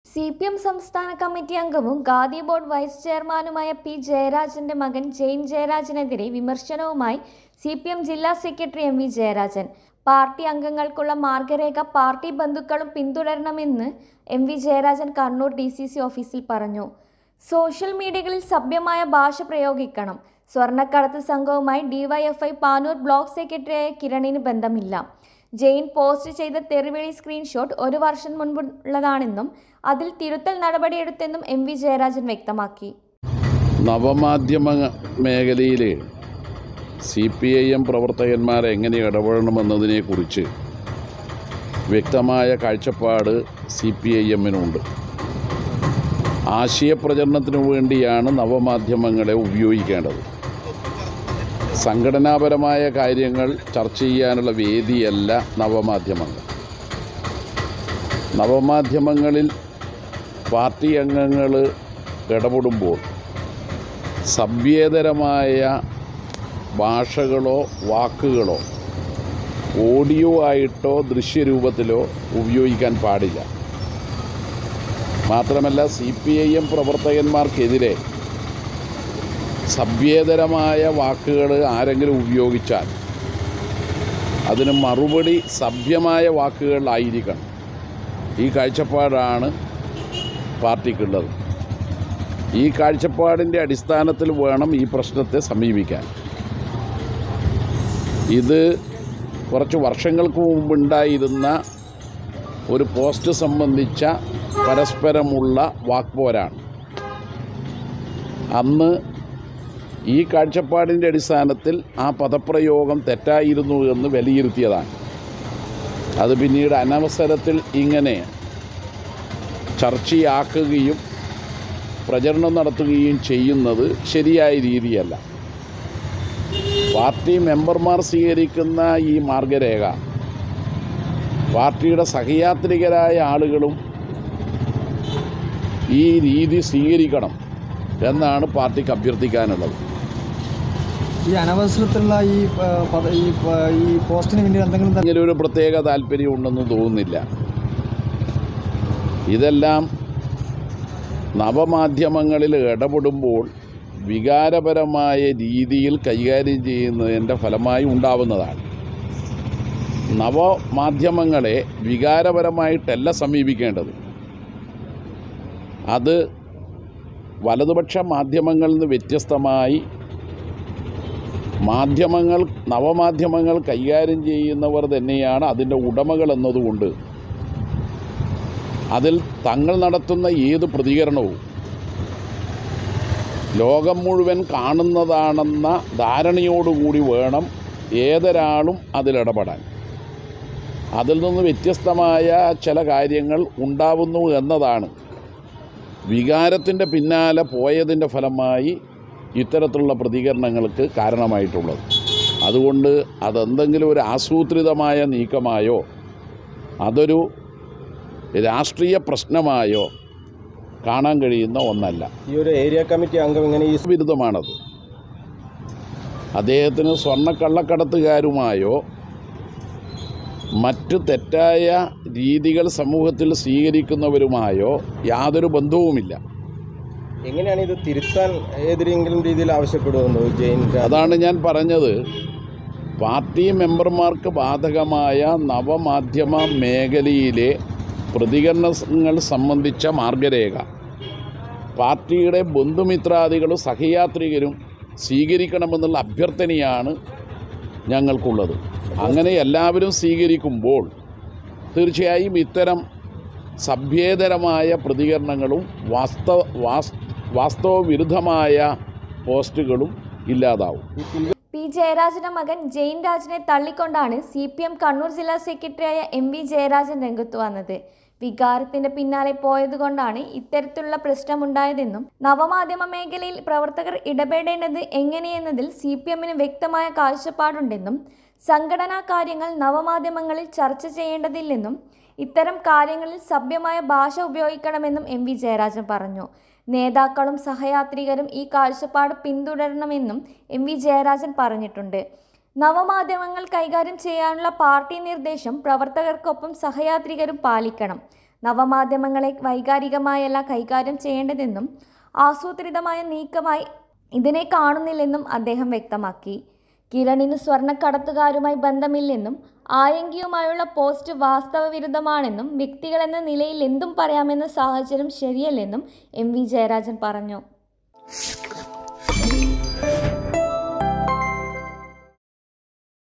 C P M സംസ്ഥാന committee അംഗവും Khadi board vice ചെയർമാനുമായ പി ജയരാജന്റെ മകൻ ജെയിൻ ജയരാജനെതിരെ വിമർശനവുമായി സി പി എം ജില്ലാ secretary M V Jayarajan party അംഗങ്ങൾക്കുള്ള മാർഗരേഖ പാർട്ടി ബന്ധുക്കളും പിന്തുടരണമെന്ന് M V Jayarajan Kannur D C C ഓഫീസിൽ പറഞ്ഞു സോഷ്യൽ മീഡിയകളിൽ സഭ്യമായ ഭാഷ പ്രയോഗിക്കണം സ്വർണ്ണക്കടത്ത് സംഘവുമായി ഡിവൈഎഫ്ഐ പാനൂർ ബ്ലോക്ക് സെക്രട്ടറിയായ കിരണിന് ബന്ധമില്ല ജെയിൻ പോസ്റ്റ് ചെയ്ത തെറിവിളി സ്ക്രീൻഷോട്ട് ഒരു വർഷം മുൻപുള്ളതാണെന്നും അതിൽ തിരുത്തൽ നടപടിയെടുത്തെന്നും എം വി ജയരാജൻ വ്യക്തമാക്കി നവമാധ്യമ മേഖലയിൽ സി പി ഐ എം പ്രവർത്തകന്മാർ എങ്ങനെ ഇടപെടണമെന്നതിനെക്കുറിച്ച് വ്യക്തമായ കാഴ്ചപ്പാട് സി പി ഐ എമ്മിനുണ്ട് ആശയപ്രചരണത്തിനു വേണ്ടിയാണ് നവമാധ്യമങ്ങളെ ഉപയോഗിക്കേണ്ടത് സംഘടനാപരമായ കാര്യങ്ങൾ ചർച്ച ചെയ്യാനുള്ള വേദിയല്ല നവമാധ്യമങ്ങൾ നവമാധ്യമങ്ങളിൽ പാർട്ടി അംഗങ്ങൾ ഇടപെടുമ്പോൾ സഭ്യേതരമായ ഭാഷകളോ വാക്കുകളോ ഓഡിയോ ആയിട്ടോ ദൃശ്യരൂപത്തിലോ ഉപയോഗിക്കാൻ പാടില്ല മാത്രമല്ല സി പി ഐ എം പ്രവർത്തകന്മാർക്കെതിരെ സഭ്യേതരമായ വാക്കുകൾ ആരെങ്കിലും ഉപയോഗിച്ചാൽ അതിന് മറുപടി സഭ്യമായ വാക്കുകളായിരിക്കണം ഈ കാഴ്ചപ്പാടാണ് പാർട്ടിക്കുള്ളത് ഈ കാഴ്ചപ്പാടിൻ്റെ അടിസ്ഥാനത്തിൽ വേണം ഈ പ്രശ്നത്തെ സമീപിക്കാൻ ഇത് കുറച്ച് വർഷങ്ങൾക്ക് മുമ്പുണ്ടായിരുന്ന ഒരു പോസ്റ്റ് സംബന്ധിച്ച പരസ്പരമുള്ള വാക്പോരാണ് അന്ന് ഈ കാഴ്ചപ്പാടിൻ്റെ അടിസ്ഥാനത്തിൽ ആ പദപ്രയോഗം തെറ്റായിരുന്നു എന്ന് വിലയിരുത്തിയതാണ് അത് പിന്നീട് അനവസരത്തിൽ ഇങ്ങനെ ചർച്ചയാക്കുകയും പ്രചരണം നടത്തുകയും ചെയ്യുന്നത് ശരിയായ രീതിയല്ല പാർട്ടി മെമ്പർമാർ സ്വീകരിക്കുന്ന ഈ മാർഗരേഖ പാർട്ടിയുടെ സഹയാത്രികരായ ആളുകളും ഈ രീതി സ്വീകരിക്കണം എന്നാണ് പാർട്ടിക്ക് അഭ്യർത്ഥിക്കാനുള്ളത് ഈ അനവസരത്തിലുള്ള ഈ ആ, പദ- ഈ ആ, ഈ പോസ്റ്റിന് വേണ്ടി എന്തെങ്കിലും ത- അങ്ങനെ ഒരു പ്രത്യേക താല്പര്യമുണ്ടെന്ന് തോന്നുന്നില്ല ഇതെല്ലാം നവമാധ്യമങ്ങളിൽ ഇടപെടുമ്പോൾ വികാരപരമായ രീതിയിൽ കൈകാര്യം ചെയ്യുന്നതിൻ്റെ ഫലമായി ഉണ്ടാവുന്നതാണ് നവമാധ്യമങ്ങളെ വികാരപരമായിട്ടല്ല സമീപിക്കേണ്ടത് അത് വലതുപക്ഷ മാധ്യമങ്ങളിൽ നിന്ന് വ്യത്യസ്തമായി മാധ്യമങ്ങൾ നവമാധ്യമങ്ങൾ കൈകാര്യം ചെയ്യുന്നവർ തന്നെയാണ് അതിൻ്റെ ഉടമകൾ എന്നതുകൊണ്ട് അതിൽ തങ്ങൾ നടത്തുന്ന ഏത് പ്രതികരണവും ലോകം മുഴുവൻ കാണുന്നതാണെന്ന ധാരണയോടുകൂടി വേണം ഏതൊരാളും അതിലിടപെടാൻ അതിൽ നിന്ന് വ്യത്യസ്തമായ ചില കാര്യങ്ങൾ ഉണ്ടാവുന്നു എന്നതാണ് വികാരത്തിൻ്റെ പിന്നാലെ പോയതിൻ്റെ ഫലമായി ഇത്തരത്തിലുള്ള പ്രതികരണങ്ങൾക്ക് കാരണമായിട്ടുള്ളത് അതുകൊണ്ട് അതെന്തെങ്കിലും ഒരു ആസൂത്രിതമായ നീക്കമായോ അതൊരു രാഷ്ട്രീയ പ്രശ്നമായോ കാണാൻ കഴിയുന്ന ഒന്നല്ല ഈ ഒരു ഏരിയ കമ്മിറ്റി അംഗം ഇങ്ങനെ ഈ വിരുദ്ധമാണത് അദ്ദേഹത്തിന് സ്വർണ്ണക്കള്ളക്കടത്തുകാരുമായോ മറ്റ് തെറ്റായ രീതികൾ സമൂഹത്തിൽ സ്വീകരിക്കുന്നവരുമായോ യാതൊരു ബന്ധവുമില്ല എങ്ങനെയാണ് ഇത് തിരുത്താൻ ഏതെങ്കിലും രീതിയിൽ ആവശ്യപ്പെടുന്നുണ്ടോ ജെയിൻ രാജ്? അതാണ് ഞാൻ പറഞ്ഞത് പാർട്ടി മെമ്പർമാർക്ക് ബാധകമായ നവമാധ്യമ മേഖലയിലെ പ്രതികരണങ്ങൾ സംബന്ധിച്ച മാർഗരേഖ പാർട്ടിയുടെ ബന്ധുമിത്രാദികളും സഹയാത്രികരും സ്വീകരിക്കണമെന്നുള്ള അഭ്യർത്ഥനയാണ് ഞങ്ങൾക്കുള്ളത് അങ്ങനെ എല്ലാവരും സ്വീകരിക്കുമ്പോൾ തീർച്ചയായും ഇത്തരം സഭ്യേതരമായ പ്രതികരണങ്ങളും വാസ്തവ വാസ് വാസ്തവവിരുദ്ധമായ പോസ്റ്റുകളും ഇല്ലാതാവും പി ജയരാജന്റെ മകൻ ജെയിൻ രാജിനെ തള്ളിക്കൊണ്ടാണ് സി പി എം കണ്ണൂർ ജില്ലാ സെക്രട്ടറിയായ എം വി ജയരാജൻ രംഗത്ത് വന്നത് വികാരത്തിന്റെ പിന്നാലെ പോയതുകൊണ്ടാണ് ഇത്തരത്തിലുള്ള പ്രശ്നമുണ്ടായതെന്നും നവമാധ്യമ മേഖലയിൽ പ്രവർത്തകർ ഇടപെടേണ്ടത് എങ്ങനെയെന്നതിൽ സി പി എമ്മിന് വ്യക്തമായ കാഴ്ചപ്പാടുണ്ടെന്നും സംഘടനാ കാര്യങ്ങൾ നവമാധ്യമങ്ങളിൽ ചർച്ച ചെയ്യേണ്ടതില്ലെന്നും ഇത്തരം കാര്യങ്ങളിൽ സഭ്യമായ ഭാഷ ഉപയോഗിക്കണമെന്നും എം വി ജയരാജൻ പറഞ്ഞു നേതാക്കളും സഹയാത്രികരും ഈ കാഴ്ചപ്പാട് പിന്തുടരണമെന്നും എം വി ജയരാജൻ പറഞ്ഞിട്ടുണ്ട് നവമാധ്യമങ്ങൾ കൈകാര്യം ചെയ്യാനുള്ള പാർട്ടി നിർദ്ദേശം പ്രവർത്തകർക്കൊപ്പം സഹയാത്രികരും പാലിക്കണം നവമാധ്യമങ്ങളെ വൈകാരികമായല്ല കൈകാര്യം ചെയ്യേണ്ടതെന്നും ആസൂത്രിതമായ നീക്കമായി ഇതിനെ കാണുന്നില്ലെന്നും അദ്ദേഹം വ്യക്തമാക്കി കിരണിന് സ്വർണ്ണക്കടത്തുകാരുമായി ബന്ധമില്ലെന്നും ആയങ്കിയുമായുള്ള പോസ്റ്റ് വാസ്തവ വിരുദ്ധമാണെന്നും വ്യക്തികളെന്ന നിലയിൽ എന്തും പറയാമെന്ന സാഹചര്യം ശരിയല്ലെന്നും എം വി ജയരാജൻ പറഞ്ഞു